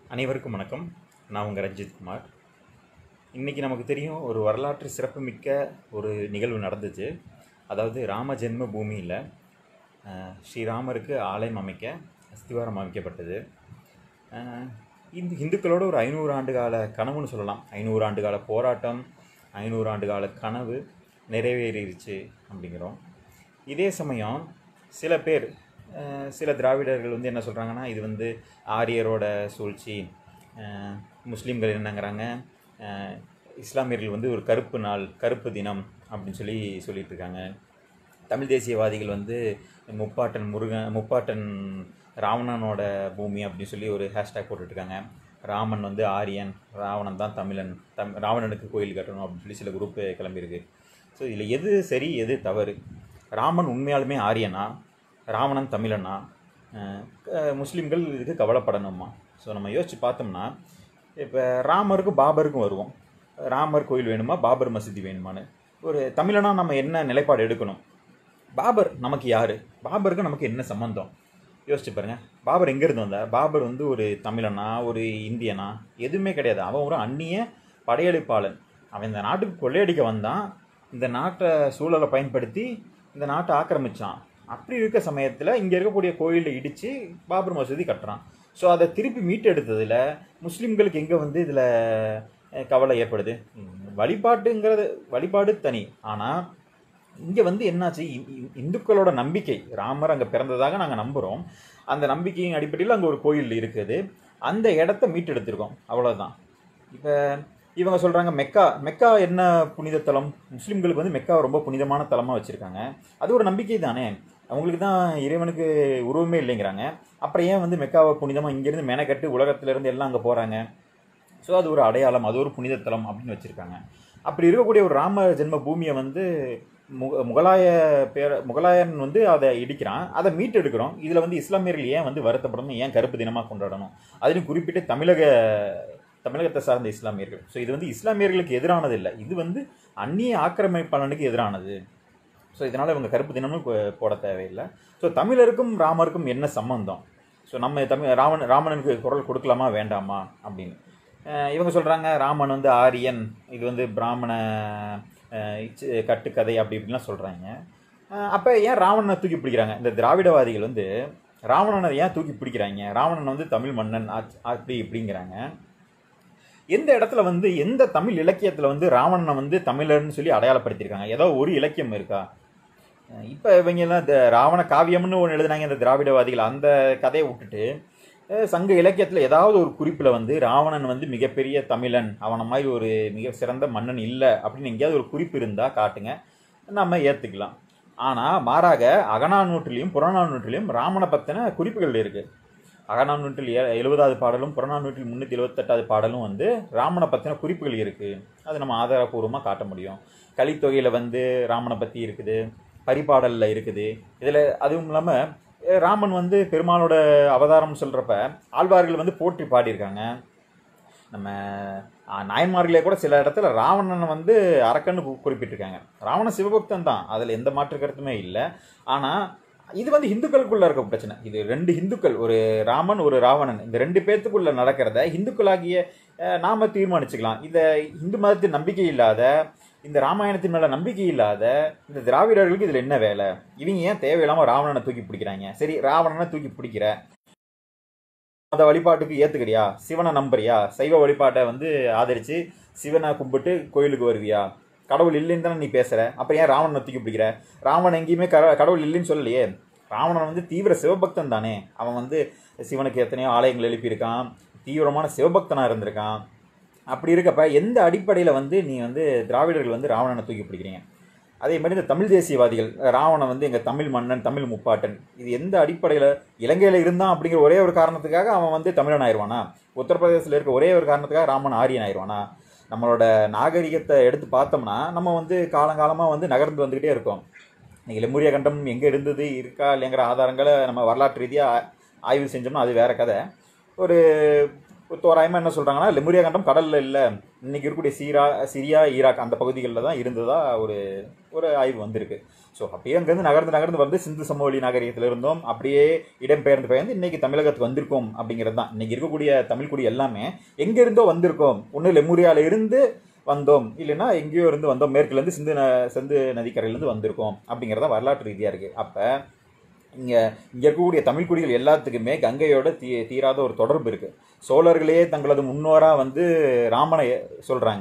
அனைவருக்கும் வணக்கம் நான் உங்கள் ரஞ்சித் குமார் இன்றைக்கி நமக்கு தெரியும் ஒரு வரலாற்று சிறப்புமிக்க ஒரு நிகழ்வு நடந்துச்சு அதாவது ராம ஜென்ம பூமியில் அஹ், ஸ்ரீராமருக்கு ஆலயம் அமைக்க அஸ்திவாரம் அமைக்கப்பட்டது அஹ், இந்த இந்துக்களோட ஒரு ஐநூறு ஆண்டு கால கனவுன்னு சொல்லலாம் ஐநூறு ஆண்டு கால போராட்டம் ஐநூறு ஆண்டு கால கனவு நிறைவேறிடுச்சு அப்படிங்கிறோம் இதே சமயம் சில பேர் அஹ், சில திராவிடர்கள் வந்து என்ன சொல்கிறாங்கன்னா இது வந்து ஆரியரோட சூழ்ச்சி அஹ், முஸ்லீம்கள் என்னங்கிறாங்க அஹ், இஸ்லாமியர்கள் வந்து ஒரு கருப்பு நாள் கருப்பு தினம் அப்படின்னு சொல்லி சொல்லிட்டு இருக்காங்க தமிழ் தேசியவாதிகள் வந்து முப்பாட்டன் முருகன் முப்பாட்டன் ராவணனோட பூமி அப்படின்னு சொல்லி ஒரு ஹேஷ்டேக் போட்டுட்ருக்காங்க ராமன் வந்து ஆரியன் ராவணன் தான் தமிழன் தம் ராவணனுக்கு கோயில் கட்டணும் அப்படின்னு சொல்லி சில குரூப்பு கிளம்பியிருக்கு ஸோ இதில் எது சரி எது தவறு ராமன் உண்மையாலுமே ஆரியனா ராவணன் தமிழனா அஹ் க- முஸ்லீம்கள் இதுக்கு கவலைப்படணுமா ஸோ நம்ம யோசிச்சு பார்த்தோம்னா இப்போ ராமருக்கும் பாபருக்கும் வருவோம் ராமர் கோயில் வேணுமா பாபர் மசூதி வேணுமான்னு ஒரு தமிழனா நம்ம என்ன நிலைப்பாடு எடுக்கணும் பாபர் நமக்கு யார் பாபருக்கு நமக்கு என்ன சம்பந்தம் யோசிச்சு பாருங்க பாபர் எங்கேருந்து வந்தார் பாபர் வந்து ஒரு தமிழனா ஒரு இந்தியனா எதுவுமே கிடையாது அவன் ஒரு அந்நிய படையெடுப்பாளன் அவன் இந்த நாட்டுக்கு கொள்ளையடிக்க வந்தான் இந்த நாட்டை சூழலை பயன்படுத்தி இந்த நாட்டை ஆக்கிரமிச்சான் அப்படி இருக்க சமயத்தில் இங்கே இருக்கக்கூடிய கோயிலை இடித்து பாபர் மசூதி கட்டுறான் ஸோ அதை திருப்பி மீட்டெடுத்ததில் முஸ்லீம்களுக்கு எங்கே வந்து இதில் கவலை ஏற்படுது ம், வழிபாட்டுங்கிறது வழிபாடு தனி ஆனால் இங்கே வந்து என்னாச்சு இ- இ- இந்துக்களோட நம்பிக்கை ராமர் அங்கே பிறந்ததாக நாங்கள் நம்புகிறோம் அந்த நம்பிக்கையின் அடிப்படையில் அங்கே ஒரு கோயில் இருக்குது அந்த இடத்த மீட்டெடுத்திருக்கோம் அவ்வளோதான் இப்போ இவங்க சொல்கிறாங்க மெக்கா மெக்கா என்ன புனித தலம் முஸ்லீம்களுக்கு வந்து மெக்கா ரொம்ப புனிதமான தலமாக வச்சுருக்காங்க அது ஒரு நம்பிக்கை தானே அவங்களுக்கு தான் இறைவனுக்கு உருவமே இல்லைங்கிறாங்க அப்புறம் ஏன் வந்து மெக்காவை புனிதமாக இங்கேருந்து மெனக்கட்டு உலகத்திலேருந்து எல்லாம் அங்கே போகிறாங்க ஸோ அது ஒரு அடையாளம் அது ஒரு புனித தலம் அப்படின்னு வச்சுருக்காங்க அப்படி இருக்கக்கூடிய ஒரு ராம ஜென்ம பூமியை வந்து முக முகலாய பேர முகலாயன் வந்து அதை இடிக்கிறான் அதை மீட்டெடுக்கிறோம் இதில் வந்து இஸ்லாமியர்கள் ஏன் வந்து வருத்தப்படணும் ஏன் கருப்பு தினமாக கொண்டாடணும் அதுலையும் குறிப்பிட்டு தமிழக தமிழகத்தை சார்ந்த இஸ்லாமியர்கள் ஸோ இது வந்து இஸ்லாமியர்களுக்கு எதிரானது இல்லை இது வந்து அந்நிய ஆக்கிரமிப்பாளனுக்கு எதிரானது ஸோ இதனால் இவங்க கருப்பு தினமும் போ- போட தேவையில்லை ஸோ தமிழருக்கும் ராமருக்கும் என்ன சம்பந்தம் ஸோ நம்ம தமிழ் ராமன் ராமனுக்கு குரல் கொடுக்கலாமா வேண்டாமா அப்படின்னு அஹ் இவங்க சொல்கிறாங்க ராமன் வந்து ஆரியன் இது வந்து பிராமண அஹ், சி- கட்டுக்கதை அப்படி இப்படிலாம் சொல்கிறாங்க அப்போ ஏன் ராவணனை தூக்கி பிடிக்கிறாங்க இந்த திராவிடவாதிகள் வந்து ராவணனை ஏன் தூக்கி பிடிக்கிறாங்க ராவணன் வந்து தமிழ் மன்னன் ஆச்- அப்படி இப்படிங்கிறாங்க எந்த இடத்துல வந்து எந்த தமிழ் இலக்கியத்தில் வந்து ராவணனை வந்து தமிழர்னு சொல்லி அடையாளப்படுத்தியிருக்காங்க ஏதோ ஒரு இலக்கியம் இருக்கா இப்போ இவங்க எல்லாம் இந்த ராவண காவியம்னு ஒன்று எழுதுனாங்க இந்த திராவிடவாதிகள் அந்த கதையை விட்டுட்டு அஹ், சங்க இலக்கியத்தில் ஏதாவது ஒரு குறிப்பில் வந்து ராவணன் வந்து மிகப்பெரிய தமிழன் அவனை மாதிரி ஒரு மிக சிறந்த மன்னன் இல்லை அப்படின்னு எங்கேயாவது ஒரு குறிப்பு இருந்தால் காட்டுங்க நம்ம ஏற்றுக்கலாம் ஆனால் மாறாக அகநானூற்றிலையும் புறநானூற்றிலையும் ராமனை பற்றின குறிப்புகள் இருக்குது அகநானூற்றில் ஏ எழுபதாவது பாடலும் புறநானூற்றில் முந்நூற்றி எழுபத்தெட்டாவது பாடலும் வந்து ராமனை பற்றின குறிப்புகள் இருக்குது அது நம்ம ஆதாரபூர்வமாக காட்ட முடியும் கலித்தொகையில் வந்து ராமனை பற்றி இருக்குது பரிபாடலில் இருக்குது இதில் அதுவும் இல்லாமல் ராமன் வந்து பெருமாளோட அவதாரம் சொல்கிறப்ப ஆழ்வார்கள் வந்து போற்றி பாடியிருக்காங்க நம்ம ஆ, நாயன்மார்களே கூட சில இடத்துல ராவணனை வந்து அரக்கன்னு கு- குறிப்பிட்டிருக்காங்க ராவண சிவபக்தன் தான் அதில் எந்த மாற்று கருத்துமே இல்லை ஆனால் இது வந்து இந்துக்களுக்குள்ள இருக்க பிரச்சனை இது ரெண்டு இந்துக்கள் ஒரு ராமன் ஒரு ராவணன் இந்த ரெண்டு பேர்த்துக்குள்ள நடக்கிறத இந்துக்களாகிய அஹ், நாம தீர்மானிச்சுக்கலாம் இதை இந்து மதத்தின் நம்பிக்கை இல்லாத இந்த ராமாயணத்தின் மேல நம்பிக்கை இல்லாத இந்த திராவிடர்களுக்கு இதில் என்ன வேலை இவங்க ஏன் தேவையில்லாம ராவணனை தூக்கி பிடிக்கிறாங்க சரி ராவணனை தூக்கி பிடிக்கிற மத வழிபாட்டுக்கு ஏத்துக்கிறியா சிவனை நம்புறியா சைவ வழிபாட்டை வந்து ஆதரிச்சு சிவனை கும்பிட்டு கோயிலுக்கு வருவியா கடவுள் இல்லைன்னு தானே நீ பேசுற அப்புறம் ஏன் ராவணனை தூக்கி பிடிக்கிற ராவணன் எங்கேயுமே கர- கடவுள் இல்லைன்னு சொல்லலையே ராவணன் வந்து தீவிர சிவபக்தன் தானே அவன் வந்து சிவனுக்கு எத்தனையோ ஆலயங்கள் எழுப்பியிருக்கான் தீவிரமான சிவபக்தனா இருந்திருக்கான் அப்படி இருக்கப்ப எந்த அடிப்படையில் வந்து நீ வந்து திராவிடர்கள் வந்து ராவணனை தூக்கி பிடிக்கிறீங்க அதே மாதிரி இந்த தமிழ் தேசியவாதிகள் ராவணன் வந்து எங்கள் தமிழ் மன்னன் தமிழ் முப்பாட்டன் இது எந்த அடிப்படையில் இலங்கையில் இருந்தான் அப்படிங்கிற ஒரே ஒரு காரணத்துக்காக அவன் வந்து தமிழன் ஆயிடுவானா உத்தரப்பிரதேசத்தில் இருக்க ஒரே ஒரு காரணத்துக்காக ராமன் ஆரியன் ஆயிடுவானா நம்மளோட நாகரிகத்தை எடுத்து பார்த்தோம்னா நம்ம வந்து காலங்காலமாக வந்து நகர்ந்து வந்துக்கிட்டே இருக்கோம் இன்னைக்கு லெமுரியா கண்டம் எங்கே இருந்தது இருக்கா இல்லைங்கிற ஆதாரங்களை நம்ம வரலாற்று ரீதியாக ஆய்வு செஞ்சோம்னா அது வேற கதை ஒரு தோராயமாக என்ன சொல்கிறாங்கன்னா லெமுரியா கண்டம் கடலில் இல்லை இன்னைக்கு இருக்கக்கூடிய சீரா சிரியா ஈராக் அந்த பகுதிகளில் தான் இருந்ததா ஒரு ஒரு ஆய்வு வந்திருக்கு ஸோ அப்படியே அங்கேருந்து நகர்ந்து நகர்ந்து வந்து சிந்து சமவெளி நாகரிகத்தில் இருந்தோம் அப்படியே இடம்பெயர்ந்து பெயர்ந்து இன்னைக்கு தமிழகத்துக்கு வந்திருக்கோம் அப்படிங்கிறது தான் இன்னைக்கு இருக்கக்கூடிய தமிழ் குடி எல்லாமே எங்க இருந்தோ வந்திருக்கோம் ஒன்று லெமுரியால இருந்து வந்தோம் இல்லைன்னா எங்கேயோ இருந்து வந்தோம் மேற்குலேருந்து சிந்து ந சிந்து நதிக்கரையிலேருந்து வந்திருக்கோம் அப்படிங்கிறத வரலாற்று ரீதியாக இருக்குது அப்போ இங்கே இங்கே இருக்கக்கூடிய தமிழ் குடிகள் எல்லாத்துக்குமே கங்கையோட தீ தீராத ஒரு தொடர்பு இருக்குது சோழர்களே தங்களது முன்னோராக வந்து ராமனை சொல்கிறாங்க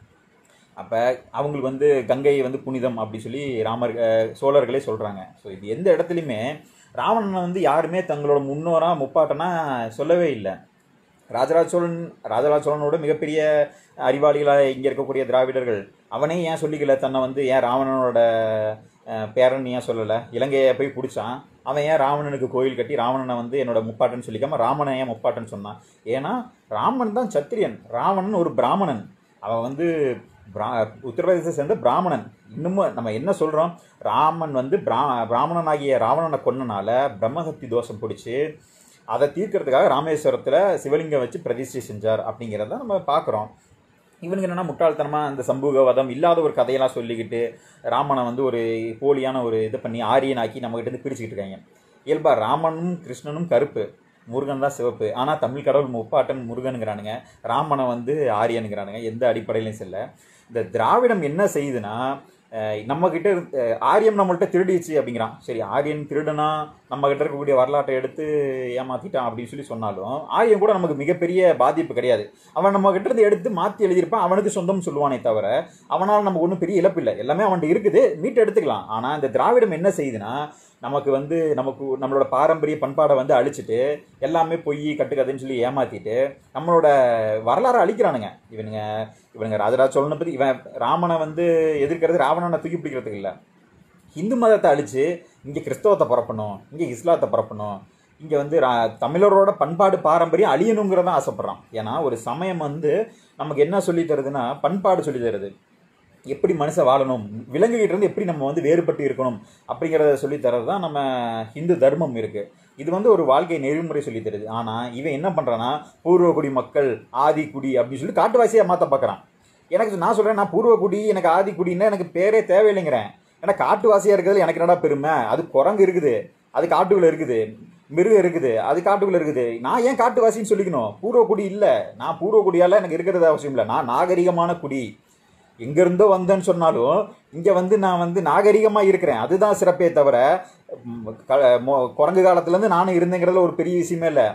அப்போ அவங்களுக்கு வந்து கங்கை வந்து புனிதம் அப்படி சொல்லி ராமர் அஹ், சோழர்களே சொல்கிறாங்க ஸோ இது எந்த இடத்துலையுமே ராவணனை வந்து யாருமே தங்களோட முன்னோரா முப்பாட்டனா சொல்லவே இல்லை ராஜராஜ சோழன் ராஜராஜ சோழனோட மிகப்பெரிய அறிவாளிகளாக இங்கே இருக்கக்கூடிய திராவிடர்கள் அவனே ஏன் சொல்லிக்கல தன்னை வந்து ஏன் ராவணனோட அஹ், பேரன் ஏன் சொல்லலை இலங்கையை போய் பிடிச்சான் அவன் ஏன் ராவணனுக்கு கோயில் கட்டி ராவணனை வந்து என்னோட முப்பாட்டன் சொல்லிக்காம ராமனை ஏன் முப்பாட்டன் சொன்னான் ஏன்னா ராமன் தான் சத்திரியன் ராவணன் ஒரு பிராமணன் அவன் வந்து பிரா உத்தரப்பிரதேசத்தை சேர்ந்த பிராமணன் இன்னமும் நம்ம என்ன சொல்கிறோம் ராமன் வந்து பிரா பிராமணனாகிய ராவணனை கொன்னனால பிரம்மஹத்தி தோஷம் பிடிச்சி அதை தீர்க்கறதுக்காக ராமேஸ்வரத்தில் சிவலிங்கம் வச்சு பிரதிஷ்டை செஞ்சார் அப்படிங்கிறத நம்ம பார்க்குறோம் இவனுக்கு என்னென்னா முட்டாள்தனமாக அந்த சம்பூக வதம் இல்லாத ஒரு கதையெல்லாம் சொல்லிக்கிட்டு ராமனை வந்து ஒரு போலியான ஒரு இது பண்ணி ஆரியனாக்கி நம்மகிட்ட இருந்து பிரிச்சுக்கிட்டு இருக்காங்க இயல்பா ராமனும் கிருஷ்ணனும் கருப்பு முருகன் தான் சிவப்பு ஆனால் தமிழ் கடவுள் முப்பாட்டன் முருகனுங்கிறானுங்க ராமனை வந்து ஆரியனுங்கிறானுங்க எந்த அடிப்படையிலையும் செல்ல இந்த திராவிடம் என்ன செய்யுதுன்னா அஹ் நம்ம கிட்ட இருக்க- அஹ் ஆரியம் நம்மள்ட்ட திருடிச்சு அப்படிங்கிறான் சரி ஆரியன் திருடனா நம்ம கிட்ட இருக்கக்கூடிய வரலாற்றை எடுத்து ஏமாத்திட்டான் அப்படின்னு சொல்லி சொன்னாலும் ஆரியம் கூட நமக்கு மிகப்பெரிய பாதிப்பு கிடையாது அவன் நம்ம கிட்ட இருந்து எடுத்து மாற்றி எழுதியிருப்பான் அவனுக்கு சொந்தம் சொல்லுவானே தவிர அவனால் நமக்கு ஒன்றும் பெரிய இழப்பு இல்லை எல்லாமே அவன்கிட்ட இருக்குது மீட்டு எடுத்துக்கலாம் ஆனால் இந்த திராவிடம் என்ன செய்யுதுன்னா நமக்கு வந்து நமக்கு நம்மளோட பாரம்பரிய பண்பாடை வந்து அழிச்சிட்டு எல்லாமே பொய் கட்டுக்கதைன்னு சொல்லி ஏமாத்திட்டு நம்மளோட வரலாறை அழிக்கிறானுங்க இவனுங்க இவனுங்க ராஜராஜ சோழனை பற்றி இவன் ராமனை வந்து எதிர்க்கிறது ராவணனை தூக்கி பிடிக்கிறதுக்கு இல்லை இந்து மதத்தை அழிச்சு இங்கே கிறிஸ்தவத்தை பரப்பணும் இங்கே இஸ்லாத்தை பரப்பணும் இங்கே வந்து ரா- தமிழரோட பண்பாடு பாரம்பரியம் அழியணுங்கிறத ஆசைப்படுறான் ஏன்னா ஒரு சமயம் வந்து நமக்கு என்ன சொல்லி தருதுன்னா பண்பாடு சொல்லி தருது எப்படி மனுஷன் வாழணும் விலங்குகிட்ட இருந்து எப்படி நம்ம வந்து வேறுபட்டு இருக்கணும் அப்படிங்கிறத சொல்லி தரது தான் நம்ம ஹிந்து தர்மம் இருக்கு இது வந்து ஒரு வாழ்க்கை நெறிமுறை சொல்லி தருது ஆனால் இவன் என்ன பண்ணுறான்னா பூர்வகுடி மக்கள் ஆதிக்குடி அப்படின்னு சொல்லி காட்டுவாசியாக மாற்ற பார்க்குறான் எனக்கு நான் சொல்கிறேன் நான் பூர்வகுடி எனக்கு ஆதிக்குடின்னா எனக்கு பேரே தேவையில்லைங்கிறேன் ஏன்னா காட்டுவாசியாக இருக்கிறதுல எனக்கு என்னடா பெருமை அது குரங்கு இருக்குது அது காட்டுக்குள்ளே இருக்குது மிருகம் இருக்குது அது காட்டுக்குள்ளே இருக்குது நான் ஏன் காட்டுவாசின்னு சொல்லிக்கணும் பூர்வகுடி இல்லை நான் பூர்வகுடியால் எனக்கு இருக்கிறது அவசியம் இல்லை நான் நாகரிகமான குடி எங்கேருந்தோ வந்தேன்னு சொன்னாலும் இங்கே வந்து நான் வந்து நாகரிகமாக இருக்கிறேன் அதுதான் சிறப்பே தவிர ம், க- மொ- குரங்கு காலத்துலேருந்து நானும் இருந்தேங்கிறதுல ஒரு பெரிய விஷயமே இல்லை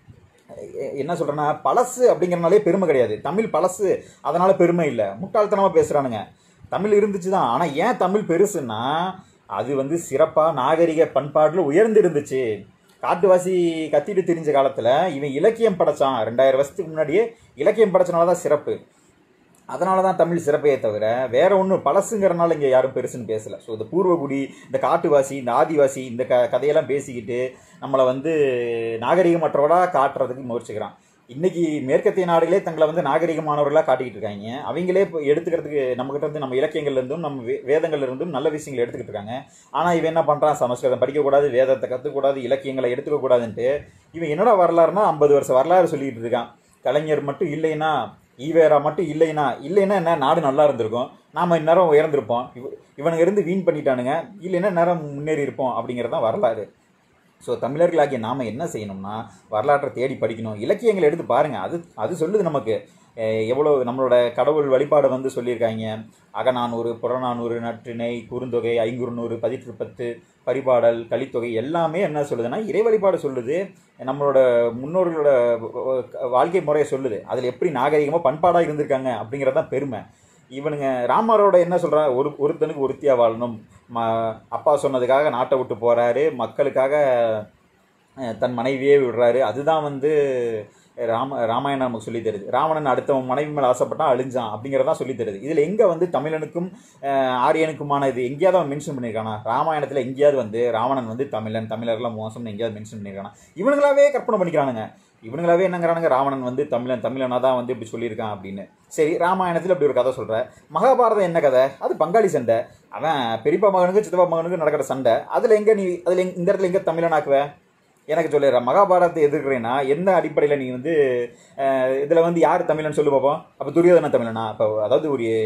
எ- என்ன சொல்கிறேன்னா பழசு அப்படிங்கிறனாலே பெருமை கிடையாது தமிழ் பழசு அதனால் பெருமை இல்லை முட்டாள்தனமாக பேசுகிறானுங்க தமிழ் இருந்துச்சு தான் ஆனால் ஏன் தமிழ் பெருசுன்னா அது வந்து சிறப்பாக நாகரிக பண்பாடில் உயர்ந்து இருந்துச்சு காட்டுவாசி கத்திட்டு திரிஞ்ச காலத்தில் இவன் இலக்கியம் படைச்சான் ரெண்டாயிரம் வருஷத்துக்கு முன்னாடியே இலக்கியம் படைச்சனால தான் சிறப்பு அதனால தான் தமிழ் சிறப்பையே தவிர வேற ஒன்றும் பழசுங்கிறனால இங்கே யாரும் பெருசுன்னு பேசலை ஸோ இந்த பூர்வகுடி இந்த காட்டுவாசி இந்த ஆதிவாசி இந்த க கதையெல்லாம் பேசிக்கிட்டு நம்மளை வந்து நாகரிகமற்றவடாக காட்டுறதுக்கு முயற்சிக்கிறான் இன்னைக்கு மேற்கத்திய நாடுகளே தங்களை வந்து நாகரிகமானவர்களாக காட்டிக்கிட்டு இருக்காங்க அவங்களே இப்போ எடுத்துக்கிறதுக்கு நம்மகிட்ட இருந்து நம்ம இலக்கியங்கள்ல இருந்தும் நம்ம வே- வேதங்கள்ல இருந்தும் நல்ல விஷயங்களை எடுத்துக்கிட்டு இருக்காங்க ஆனால் இவன் என்ன பண்ணுறான் சமஸ்கிருதம் படிக்கக்கூடாது வேதத்தை கற்றுக்கூடாது இலக்கியங்களை எடுத்துக்கக்கூடாதுன்ட்டு இவன் என்னடா வரலாறுனா ஐம்பது வருஷம் வரலாறு சொல்லிட்டு இருக்கான் கலைஞர் மட்டும் இல்லைன்னா ஈவேரா மட்டும் இல்லைன்னா இல்லைன்னா என்ன நாடு நல்லா இருந்திருக்கும் நாம இந்நேரம் உயர்ந்திருப்போம் இவ இவனுங்க இருந்து வீண் பண்ணிட்டானுங்க இல்லைன்னா நேரம் முன்னேறி இருப்போம் அப்படிங்கிறது தான் வரலாறு ஸோ தமிழர்களாகிய நாம் என்ன செய்யணும்னா வரலாற்றை தேடி படிக்கணும் இலக்கியங்களை எடுத்து பாருங்கள் அது அது சொல்லுது நமக்கு அஹ் எவ்வளோ நம்மளோட கடவுள் வழிபாடு வந்து சொல்லியிருக்காங்க அகநானூறு புறநானூறு நற்றிணை குறுந்தொகை ஐங்குறுநூறு பதிற்றுப்பத்து பரிபாடல் கலித்தொகை எல்லாமே என்ன சொல்லுதுன்னா இறை வழிபாடு சொல்லுது நம்மளோட முன்னோர்களோட வாழ்க்கை முறையை சொல்லுது அதில் எப்படி நாகரிகமாக பண்பாடாக இருந்திருக்காங்க அப்படிங்கிறது தான் பெருமை இவனுங்க ராமரோட என்ன சொல்றா ஒரு ஒருத்தனுக்கு ஒருத்தியாக வாழணும் ம அப்பா சொன்னதுக்காக நாட்டை விட்டு போகிறாரு மக்களுக்காக அஹ், தன் மனைவியே விடுறாரு அதுதான் வந்து ராம ராமாயணம் நமக்கு சொல்லித் தருது ராவணன் அடுத்தவன் மனைவி மேலே ஆசைப்பட்டான் அழிஞ்சான் அப்படிங்கிறதான் சொல்லித் தருது இதில் எங்கே வந்து தமிழனுக்கும் அஹ், ஆரியனுக்குமான இது எங்கேயாவது அவன் மென்ஷன் பண்ணியிருக்கானா ராமாயணத்தில் எங்கேயாவது வந்து ராவணன் வந்து தமிழன் தமிழர்லாம் மோசம்னு எங்கேயாவது மென்ஷன் பண்ணியிருக்கானா இவனுங்களாவே கற்பனை பண்ணிக்கிறானுங்க இவனுங்களாவே என்னங்கிறானுங்க ராவணன் வந்து தமிழன் தமிழனா தான் வந்து இப்படி சொல்லியிருக்கான் அப்படின்னு சரி ராமாயணத்தில் இப்படி ஒரு கதை சொல்கிற மகாபாரதம் என்ன கதை அது பங்காளி சண்டை அவன் பெரியப்பா மகனுக்கு சித்தப்பா மகனுக்கு நடக்கிற சண்டை அதில் எங்கே நீ அதில் இந்த இடத்துல எங்கே தமிழனாக்குவ எனக்கு சொல்லிடுற மகாபாரதத்தை எதிர்க்கிறேன்னா எந்த அடிப்படையில் நீ வந்து இதில் வந்து யார் தமிழன் சொல்லு பார்ப்போம் அப்போ துரியோதன தமிழனா அப்போ அதாவது ஒரு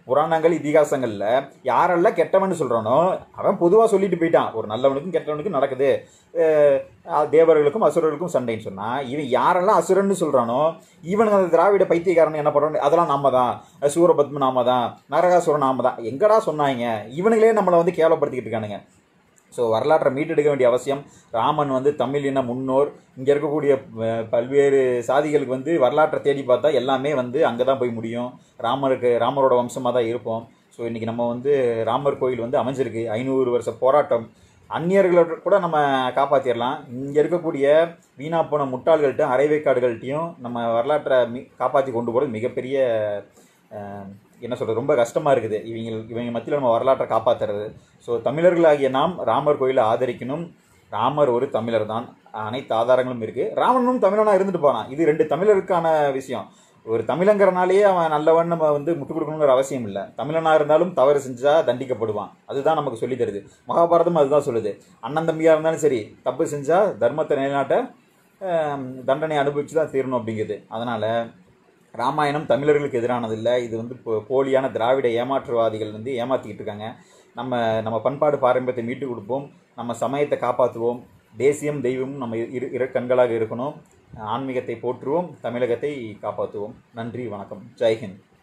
புராணங்கள் இதிகாசங்களில் யாரெல்லாம் கெட்டவன்னு சொல்கிறானோ அவன் பொதுவாக சொல்லிட்டு போயிட்டான் ஒரு நல்லவனுக்கும் கெட்டவனுக்கும் நடக்குது அஹ் தேவர்களுக்கும் அசுரர்களுக்கும் சண்டைன்னு சொன்னால் இவன் யாரெல்லாம் அசுரன்னு சொல்கிறானோ இவனுக்கு அந்த திராவிட பைத்தியக்காரன் என்ன பண்ணுறான் அதெல்லாம் நாம தான் சூரபத்ம நாம தான் நரகாசுரன் நாம தான் எங்கடா சொன்னாங்க இவனுங்களே நம்மளை வந்து கேவலப்படுத்திக்கிட்டு இருக்கானுங்க ஸோ வரலாற்றை மீட்டெடுக்க வேண்டிய அவசியம் ராமன் வந்து தமிழ் இன முன்னோர் இங்கே இருக்கக்கூடிய அஹ், பல்வேறு சாதிகளுக்கு வந்து வரலாற்றை தேடி பார்த்தா எல்லாமே வந்து அங்கே தான் போய் முடியும் ராமருக்கு ராமரோட வம்சமாக தான் இருப்போம் ஸோ இன்றைக்கி நம்ம வந்து ராமர் கோயில் வந்து அமைஞ்சிருக்கு ஐநூறு வருஷ போராட்டம் அந்நியர்களோட கூட நம்ம காப்பாற்றிடலாம் இங்கே இருக்கக்கூடிய வீணா போன முட்டாள்கள்கிட்ட அரைவேக்காடுகள்கிட்டையும் நம்ம வரலாற்றை மீ காப்பாற்றி கொண்டு போகிறது மிகப்பெரிய அஹ், என்ன சொல்கிறது ரொம்ப கஷ்டமாக இருக்குது இவங்க இவங்க மத்தியில் நம்ம வரலாற்றை காப்பாற்றுறது ஸோ தமிழர்களாகிய நாம் ராமர் கோயிலை ஆதரிக்கணும் ராமர் ஒரு தமிழர் தான் அனைத்து ஆதாரங்களும் இருக்குது ராவணனும் தமிழனாக இருந்துட்டு போனான் இது ரெண்டு தமிழருக்கான விஷயம் ஒரு தமிழங்கிறனாலேயே அவன் நல்லவன் நம்ம வந்து முட்டு கொடுக்கணுங்கிற அவசியம் இல்லை தமிழனாக இருந்தாலும் தவறு செஞ்சால் தண்டிக்கப்படுவான் அதுதான் நமக்கு சொல்லி தருது மகாபாரதம் அதுதான் சொல்லுது அண்ணன் தம்பியாக இருந்தாலும் சரி தப்பு செஞ்சால் தர்மத்தை நிலைநாட்ட ஆம், தண்டனை அனுபவிச்சு தான் தீரணும் அப்படிங்குது அதனால் ராமாயணம் தமிழர்களுக்கு எதிரானது இல்லை இது வந்து போ- போலியான திராவிட ஏமாற்றுவாதிகள் வந்து ஏமாற்றிக்கிட்டு இருக்காங்க நம்ம நம்ம பண்பாடு பாரம்பரியத்தை மீட்டு கொடுப்போம் நம்ம சமயத்தை காப்பாற்றுவோம் தேசியம் தெய்வமும் நம்ம இரு இரு கண்களாக இருக்கணும் ஆன்மீகத்தை போற்றுவோம் தமிழகத்தை காப்பாற்றுவோம் நன்றி வணக்கம் ஜெய்ஹிந்த்